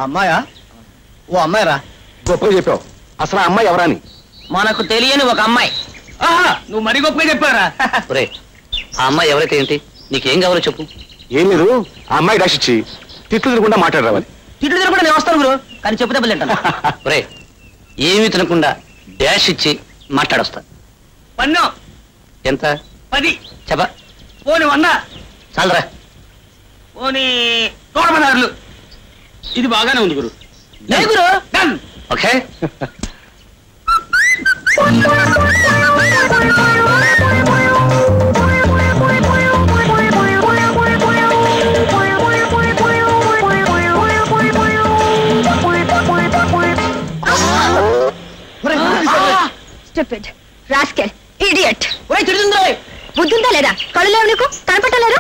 అమ్మాయా ఓ అమ్మాయిరా గొప్పగా చెప్పావు అసలు ఆ అమ్మాయి ఎవరాని మనకు తెలియని ఒక అమ్మాయి ఆహా, నువ్వు మరీ గొప్పగా చెప్పారా ఒరే ఆ అమ్మాయి ఎవరైతే ఏంటి నీకేం కావాలో చెప్పు ఏం లేదు ఆ అమ్మాయి డాష్ ఇచ్చి తిట్లు తినకుండా మాట్లాడరావాలి తిట్టు తినకుండా నేను వస్తాను గురు కానీ చెప్పు దెబ్బలు తింటాను ఒరే ఏమీ తినకుండా డాష్ ఇచ్చి మాట్లాడొస్తా పన్ను ఎంత పది చెప్ప పోని వంద చాలరా పోని నూట పదహారులు ఇది బాగానే ఉంది గురు లే గురు done okay stupid rascal idiot ఒరే తిడుతుందో బుద్ధుందా లేదా కళ్ళు లేవు నీకు కనపట్టలేదా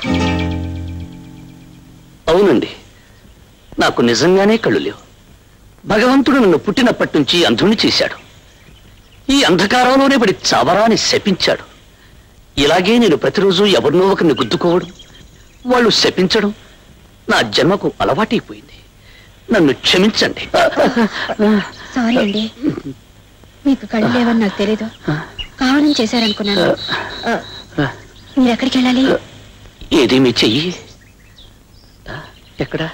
అవునండి నాకు నిజంగానే కళ్ళు లేవు భగవంతుడు నన్ను పుట్టినప్పటి నుంచి అంధుని చేశాడు ఈ అంధకారంలోనే పడి చావరాని శపించాడు ఇలాగే నేను ప్రతిరోజు ఎవరినో ఒకరిని గుద్దుకోవడం వాళ్ళు శపించడం నా జన్మకు అలవాటైపోయింది నన్ను క్షమించండి సారీ అండి మీకు కళ్ళు లేవని నాకు తెలీదు కావాలని చేశారనుకున్నాను ఆ, మీరు ఎక్కడికి వెళ్ళాలి ఏది మీ చెయ్యి ఆ, ఎక్కడ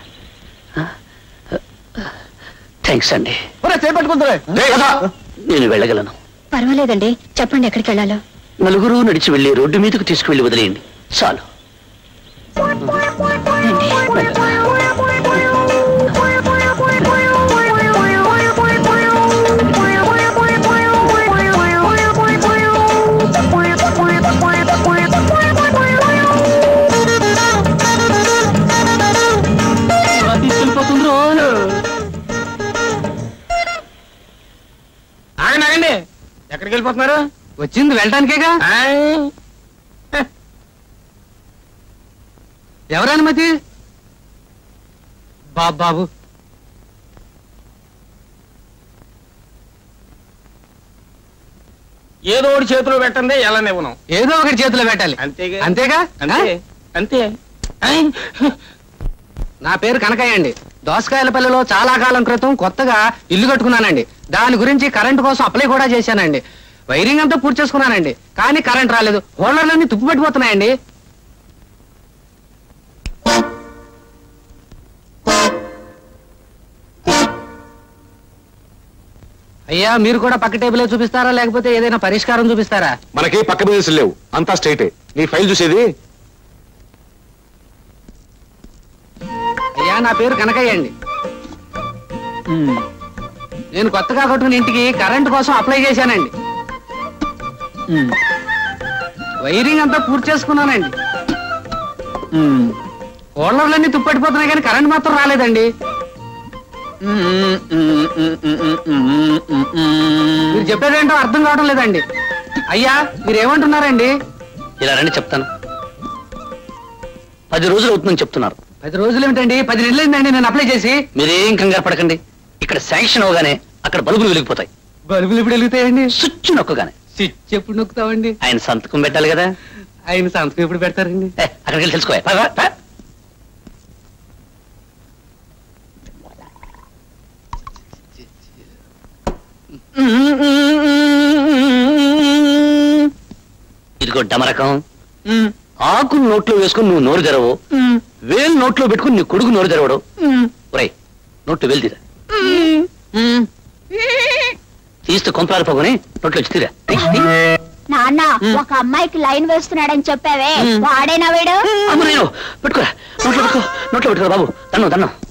థ్యాంక్స్ అండి చేపట్టుకుంటారే ఏయ్, వదరా. నేను వెళ్ళగలను పర్వాలేదండి చెప్పండి ఎక్కడికి వెళ్ళాలో నలుగురు నడిచి వెళ్ళి రోడ్డు మీదకు తీసుకువెళ్ళి వదిలేయండి చాలు రండి తీసుకెళ్ళిపోతుండ్రు ఆగండి ఆగండి ఎక్కడికి వెళ్ళిపోతున్నారు వచ్చింది వెళ్ళటానికేగా ఆయ్. ఎవరు అనుమతి బాబు బాబు ఏదో ఒకటి చేతిలో పెట్టండి ఎలా ఇవ్వను ఏదో ఒకటి చేతిలో పెట్టాలి అంతేగా అంతేగా అంతే ఆ? అంతే ఆయ్. నా పేరు కనకయ్య అండి దోసకాయలపల్లిలో చాలా కాలం క్రితం కొత్తగా ఇల్లు కట్టుకున్నానండి దాని గురించి కరెంటు కోసం అప్లై కూడా చేశానండి వైరింగ్ అంతా పూర్తి చేసుకున్నానండి కానీ కరెంట్ రాలేదు హోల్డర్లన్నీ తుప్పు పట్టిపోతున్నాయండి అయ్యా మీరు కూడా పక్క టేబులే చూపిస్తారా లేకపోతే ఏదైనా పరిష్కారం చూపిస్తారా మనకి పక్క బిజినెస్ లేవు అంతా స్ట్రైటే నీ ఫైల్ చూసేది అయ్యా నా పేరు కనకయ్య అండి నేను కొత్తగా కట్టుకున్న ఇంటికి కరెంట్ కోసం అప్లై చేశానండి వైరింగ్ అంతా పూర్తి చేసుకున్నానండి హోల్డర్లన్నీ తుప్పడిపోతున్నాయి కానీ కరెంట్ మాత్రం రాలేదండి మీరు చెప్పేదేంటో అర్థం కావడం లేదండి అయ్యా మీరు ఏమంటున్నారండి ఇలా రండి చెప్తాను పది రోజులు అవుతుందని చెప్తున్నారు పది రోజులు ఏమిటండి పది నెలలైందండి నేను అప్లై చేసి మీరేం కంగారు పడకండి ఇక్కడ శాంక్షన్ అవగానే అక్కడ బల్బులు వెలిగిపోతాయి బల్బులు ఇప్పుడు వెలుగుతాయండి స్విచ్ నొక్కగానే స్విచ్ ఎప్పుడు నొక్కుతామండి ఆయన సంతకం పెట్టాలి కదా ఆయన సంతకం ఎప్పుడు పెడతారండి ఏ, అక్కడికి వెళ్ళి తెలుసుకో పద, పద, పద. ఇదిగో డమరకం ఆకు నోట్లో వేసుకుని నువ్వు నోరు తెరవు వేలు నోట్లో పెట్టుకుని నీ కొడుకు నోరు తెరవడు ఒరేయ్ నోట్లో వేలు తీరా తీస్తే కొంపరాలు పోగొని నోట్లో వచ్చి తీరా తీ, తీ. నాన్న ఒక అమ్మాయికి లైన్ వేస్తున్నాడని చెప్పావే వాడేనా వీడు అమ్మ నేను పెట్టుకోరా నోట్లో పెట్టుకో నోట్లో పెట్టుకోరా బాబు తన్ను తన్ను